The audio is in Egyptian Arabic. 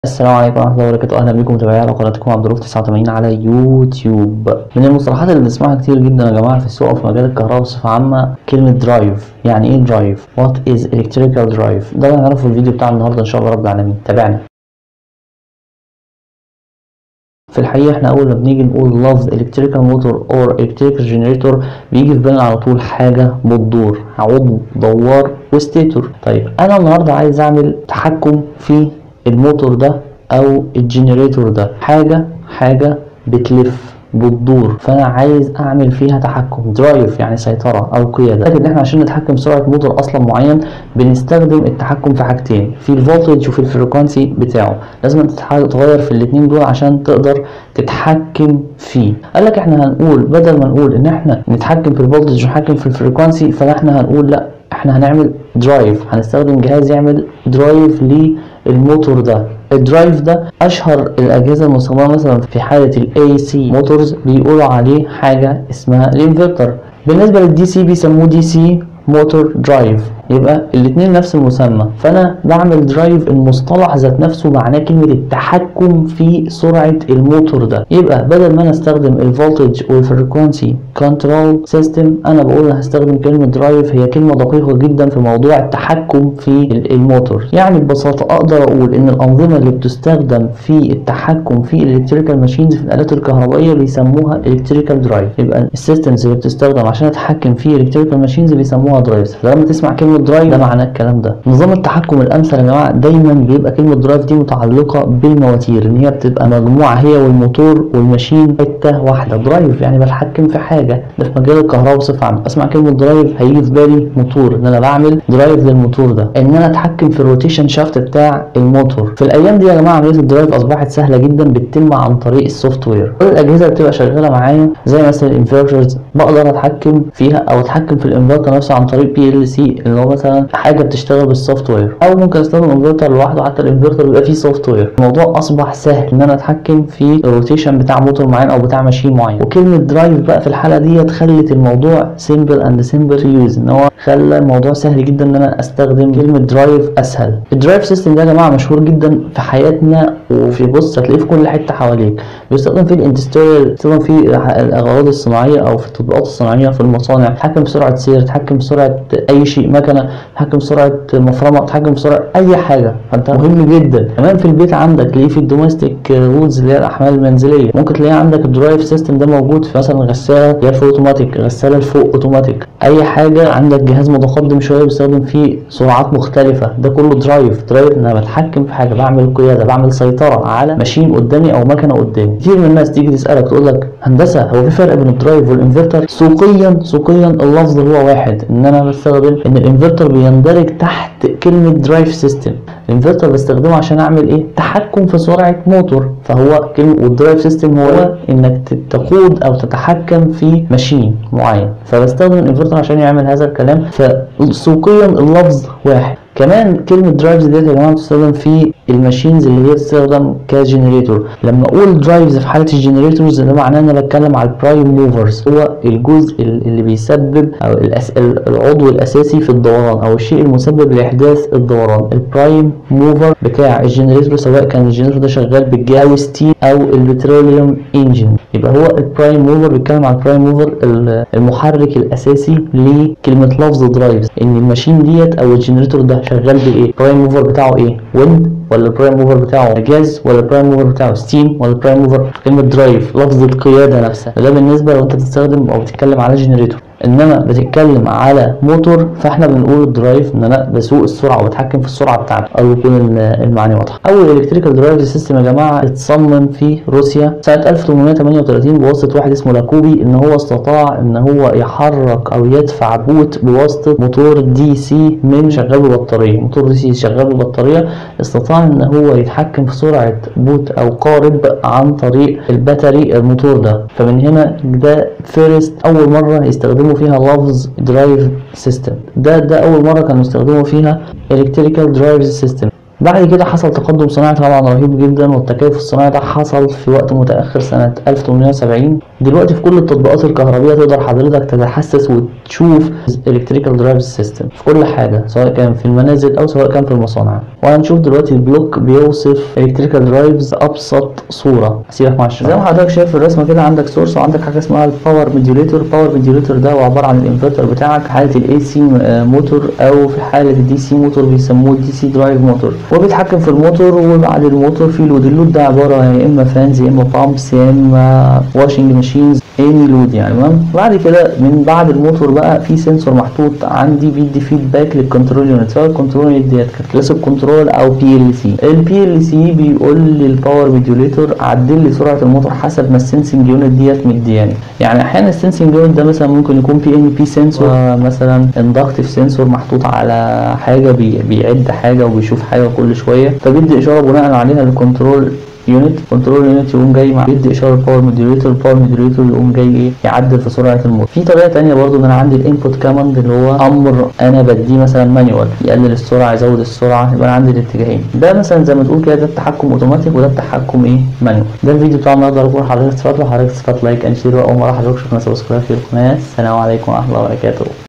السلام عليكم ورحمة الله وبركاته أهلا بكم متابعي على قناتكم عبد الرؤوف 89 على يوتيوب من المصطلحات اللي بنسمعها كتير جدا يا جماعة في السوق وفي مجال الكهرباء بصفة عامة كلمة درايف يعني إيه درايف؟ What is electrical drive؟ ده اللي هنعرفه في الفيديو بتاع النهاردة إن شاء الله رب العالمين تابعنا في الحقيقة احنا أول ما بنيجي نقول لفظ electrical motor or electrical generator بيجي في بالنا على طول حاجة بتدور عضو دوار وستيتور طيب أنا النهاردة عايز أعمل تحكم في الموتور ده او الجنريتور ده حاجه حاجه بتلف بتدور فانا عايز اعمل فيها تحكم درايف يعني سيطره او قياده لكن احنا عشان نتحكم في سرعه موتور اصلا معين بنستخدم التحكم في حاجتين في الفولتج وفي الفريكوانسي بتاعه لازم تتغير في الاثنين دول عشان تقدر تتحكم فيه قال لك احنا هنقول بدل ما نقول ان احنا نتحكم في الفولتج ونتحكم في الفريكوانسي فاحنا هنقول لا احنا هنعمل درايف هنستخدم جهاز يعمل درايف للموتور ده الدرايف ده اشهر الاجهزه المستخدمه مثلا في حاله الاي سي موتورز بيقولوا عليه حاجه اسمها الانفرتر بالنسبه للدي سي بيسموه دي سي موتور درايف يبقى الاثنين نفس المسمى فانا بعمل درايف المصطلح ذات نفسه معناه كلمه التحكم في سرعه الموتور ده يبقى بدل ما انا استخدم الفولتج والفريكوانسي كنترول سيستم انا بقول انا هستخدم كلمه درايف هي كلمه دقيقه جدا في موضوع التحكم في الموتور يعني ببساطه اقدر اقول ان الانظمه اللي بتستخدم في التحكم في الالكتريكال ماشينز في الالات الكهربائيه بيسموها الكتريكال درايف يبقى السيستمز اللي بتستخدم عشان اتحكم في الالكتريكال ماشينز بيسموها درايفز فلما تسمع كلمه درايف ده معناه الكلام ده نظام التحكم الامثل يا جماعه دايما بيبقى كلمه درايف دي متعلقه بالمواتير ان هي بتبقى مجموعه هي والموتور والماشين حته واحده درايف يعني بتحكم في حاجه ده في مجال الكهرباء بصفه عامه اسمع كلمه درايف هيجي في بالي موتور ان انا بعمل درايف للموتور ده ان انا اتحكم في الروتيشن شافت بتاع الموتور في الايام دي يا جماعه عمليه الدرايف اصبحت سهله جدا بتتم عن طريق السوفت وير كل الاجهزه اللي بتبقى شغاله معايا زي مثلا الانفرترز بقدر اتحكم فيها او اتحكم في الانفرتر نفسه عن طريق بي ال سي اللي هو مثلا حاجه بتشتغل بالسوفت وير او ممكن استخدم انفرتر لوحده حتى الانفرتر بيبقى فيه سوفت وير الموضوع اصبح سهل ان انا اتحكم في الروتيشن بتاع موتور معين او بتاع ماشين معين وكلمه درايف بقى في الحاله ديت خلت الموضوع سيمبل اند سيمبل تو يوز ان هو خلى الموضوع سهل جدا ان انا استخدم كلمه درايف اسهل الدرايف سيستم ده يا جماعه مشهور جدا في حياتنا وفي بص هتلاقيه في كل حته حواليك بيستخدم في الاندستريال بيستخدم في الاغراض الصناعيه او في التطبيقات الصناعيه في المصانع تحكم بسرعه سير تحكم بسرعه اي شيء مكنه تحكم بسرعه مفرمه تحكم بسرعه اي حاجه فانت مهم جدا كمان في البيت عندك تلاقيه في الدوميستيك رولز اللي هي الاحمال المنزليه ممكن تلاقيه عندك الدرايف سيستم ده موجود في مثلا غساله اللي هي في اوتوماتيك غساله لفوق اوتوماتيك اي حاجه عندك جهاز متقدم شويه بيستخدم فيه سرعات مختلفه ده كله درايف درايف ان انا بتحكم في حاجه بعمل قياده بعمل سيطره على ماشين قدامي او مكنه قدامي كتير من الناس تيجي تسالك تقول لك هندسه هو في فرق بين الدرايف والانفرتر سوقيا سوقيا اللفظ هو واحد ان انا بستخدم ان الانفرتر بيندرج تحت كلمه درايف سيستم الانفرتر بستخدمه عشان اعمل ايه تحكم في سرعه موتور فهو كلمه والدرايف سيستم هو انك تقود او تتحكم في ماشين معين فبستخدم الانفرتر عشان يعمل هذا الكلام فسوقيا اللفظ واحد كمان كلمة درايفز ديت يا جماعة بتستخدم في الماشينز اللي هي بتستخدم كجنريتور لما اقول درايفز في حالة الجنريتورز ده معناه ان انا بتكلم على البرايم موفرز هو الجزء اللي بيسبب او الأس... العضو الاساسي في الدوران او الشيء المسبب لاحداث الدوران البرايم موفر بتاع الجنريتور سواء كان الجنريتور ده شغال بالجاز او ستيم او البتروليوم انجن يبقى هو البرايم موفر بيتكلم على البرايم موفر المحرك الاساسي لكلمة لفظ درايفز ان الماشين ديت او الجنريتور ده شغال بايه البرايم موفر بتاعه ايه ويند ولا البرايم موفر بتاعه جاز ولا البرايم موفر بتاعه ستيم ولا البرايم موفر كلمه درايف لفظ القياده نفسها ده بالنسبه لو انت بتستخدم او بتتكلم على جنريتور انما بتتكلم على موتور فاحنا بنقول الدرايف ان انا بسوق السرعه وبتحكم في السرعه بتاعته او يكون المعاني واضحه اول الكتريكال درايف سيستم يا جماعه اتصمم في روسيا سنه 1838 بواسطه واحد اسمه لاكوبي ان هو استطاع ان هو يحرك او يدفع بوت بواسطه موتور دي سي من شغال ببطاريه موتور دي سي شغال ببطاريه استطاع ان هو يتحكم في سرعه بوت او قارب عن طريق الباتري الموتور ده فمن هنا ده فيرست اول مره يستخدموا فيها لفظ درايف سيستم ده ده اول مره كانوا يستخدموا فيها الكتريكال درايف سيستم بعد كده حصل تقدم صناعي طبعا رهيب جدا والتكيف الصناعي ده حصل في وقت متأخر سنة 1870 دلوقتي في كل التطبيقات الكهربائيه تقدر حضرتك تتحسس وتشوف الكتريكال درايف سيستم في كل حاجه سواء كان في المنازل او سواء كان في المصانع وهنشوف دلوقتي البلوك بيوصف الكتريكال درايفز ابسط صوره سيبك مع الشرح زي ما حضرتك شايف في الرسمه كده عندك سورس وعندك حاجه اسمها الباور ميديوليتور الباور ميديوليتور ده هو عباره عن الانفرتر بتاعك في حاله الاي سي موتور او في حاله الدي سي موتور بيسموه الدي سي درايف موتور وبيتحكم في الموتور وبعد الموتور في لود اللود ده عباره يا اما فانز يا اما بامبس يا اما واشنج ماشينز اني لود يعني تمام بعد كده من بعد الموتور بقى في سنسور محطوط عندي بيدي فيدباك للكنترول يونت سواء الكنترول يونت ديت كانت كلاسيك كنترول او بي ال سي البي ال سي بيقول للباور ميديوليتور عدل لي سرعه الموتور حسب ما السنسنج يونت ديت مدياني يعني احيانا السنسنج يونت ده مثلا ممكن يكون بي ان بي سنسور مثلا اندكتيف سنسور محطوط على حاجه بي بيعد حاجه وبيشوف حاجه كل شويه فبيدي اشاره بناء عليها للكنترول يونت كنترول يونت يقوم جاي مع يدي اشاره باور موديوليتور الباور موديوليتور يقوم جاي ايه يعدل في سرعه الموتور في طريقه تانية برضو ان انا عندي الانبوت كاماند اللي هو امر انا بديه مثلا مانيوال يقلل السرعه يزود السرعه يبقى انا عندي الاتجاهين ده مثلا زي ما تقول كده ده التحكم اوتوماتيك وده التحكم ايه مانيوال ده الفيديو بتاع النهارده ارجو حضرتك تستفاد لو حضرتك تستفاد لايك اند شير واول مره حضرتك شوفنا سبسكرايب في القناه السلام عليكم ورحمه الله وبركاته